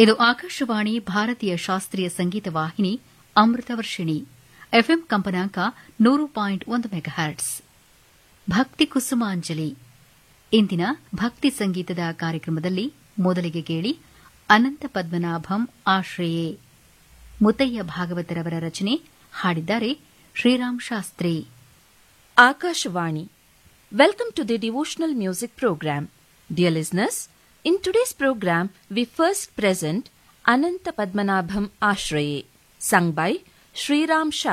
ಇದು ಆಕಾಶವಾಣಿ ಭಾರತೀಯ ಶಾಸ್ತ್ರೀಯ ಸಂಗೀತ ವಾಹಿನಿ ಅಮೃತವರ್ಷಿಣಿ ಎಫ್ಎಂ ಕಂಪನಾಂಕ ನೂರು ಪಾಯಿಂಟ್ ಒಂದು ಮೆಗಾಹರ್ಟ್ಸ್ ಭಕ್ತಿ ಕುಸುಮಾಂಜಲಿ ಇಂದಿನ ಭಕ್ತಿ ಸಂಗೀತದ ಕಾರ್ಯಕ್ರಮದಲ್ಲಿ ಮೊದಲಿಗೆ ಕೇಳಿ ಅನಂತ ಪದ್ಮನಾಭಂ ಆಶ್ರಯೇ ಮುತ್ತಯ್ಯ ಭಾಗವತರವರ ರಚನೆ ಹಾಡಿದ್ದಾರೆ Shriram Shastri Akashvani. Welcome to the devotional music program. Dear listeners, in today's program, we first present Ananta Padmanabham Ashraye, sung by Sri Ram Shah.